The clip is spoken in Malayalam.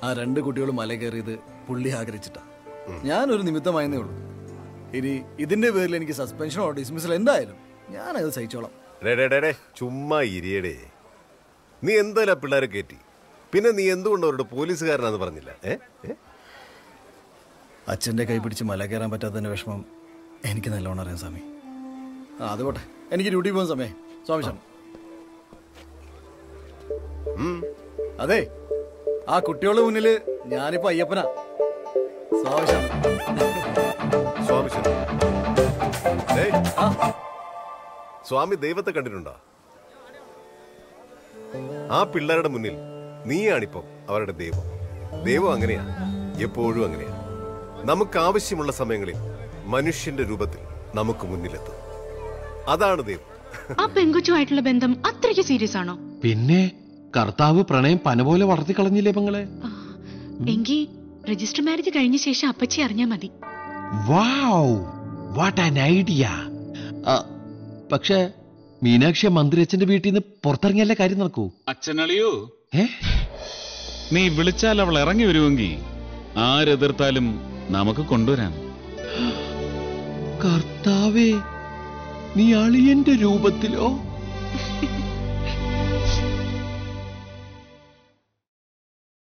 ആ രണ്ട് കുട്ടികളും മല കയറിയത് പുള്ളി ആഗ്രഹിച്ചിട്ടാ ഞാനൊരു നിമിത്തമായെന്നേ ഉള്ളൂ ഇനി ഇതിന്റെ പേരിൽ എനിക്ക് സസ്പെൻഷനോ ഡിസ്മിസൽ എന്തായാലും ഞാനത് സഹിച്ചോളാം ഡേ ഡേ, ഡേ ഡേ ചുമ്മാ ഇരിയടേ നീ എന്തായാലും ആ പിള്ളേരെ കയറ്റി പിന്നെ നീ എന്തുകൊണ്ട് അവരോട് പോലീസുകാരനാന്ന് പറഞ്ഞില്ല ഏ ഏ? അച്ഛന്റെ കൈ പിടിച്ച് മല കയറാൻ പറ്റാത്തതിന്റെ വിഷമം എനിക്ക് നല്ലോണം അറിയാം സ്വാമി ആ അത് പോട്ടെ എനിക്ക് ഡ്യൂട്ടി പോകുന്ന സമയം സ്വാമി ശരണം അതെ ആ കുട്ടികളുടെ മുന്നില് ഞാനിപ്പോ അയ്യപ്പനാ സ്വാമി ശരണം സ്വാമി ശരണം. ഏയ്, സ്വാമി ദൈവത്തെ കണ്ടിട്ടുണ്ടോ ആ പിള്ളേരുടെ മുന്നിൽ നീയാണിപ്പം അവരുടെ ദൈവം ദൈവം അങ്ങനെയാ എപ്പോഴും അങ്ങനെയാ നമുക്ക് ആവശ്യമുള്ള സമയങ്ങളിൽ മനുഷ്യന്റെ രൂപത്തിൽ നമുക്ക് മുന്നിലെത്തും അതാണ് ദൈവം ആ പെങ്കൊച്ചുമായിട്ടുള്ള ബന്ധം അത്രയ്ക്ക് സീരിയസ് ആണോ പിന്നെ കർത്താവ് പ്രണയം പന പോലെ വളർത്തിക്കളഞ്ഞില്ലേ പെങ്ങളെ എങ്കി രജിസ്റ്റർ മാരേജ് കഴിഞ്ഞ ശേഷം അപ്പച്ചി അറിഞ്ഞാ മതി വാവ് വാട്ട് ആൻ ഐഡിയ പക്ഷേ മീനാക്ഷി മന്ത്രിയച്ഛന്റെ വീട്ടിൽ നിന്ന് പുറത്തിറങ്ങിയല്ലേ കാര്യം നടക്കൂ അച്ഛനളിയോ ഏ നീ വിളിച്ചാൽ അവൾ ഇറങ്ങി വരുമെങ്കിൽ ആരെതിർത്താലും നമുക്ക് കൊണ്ടുവരാം കർത്താവേ നീ അളിയന്റെ രൂപത്തിലോ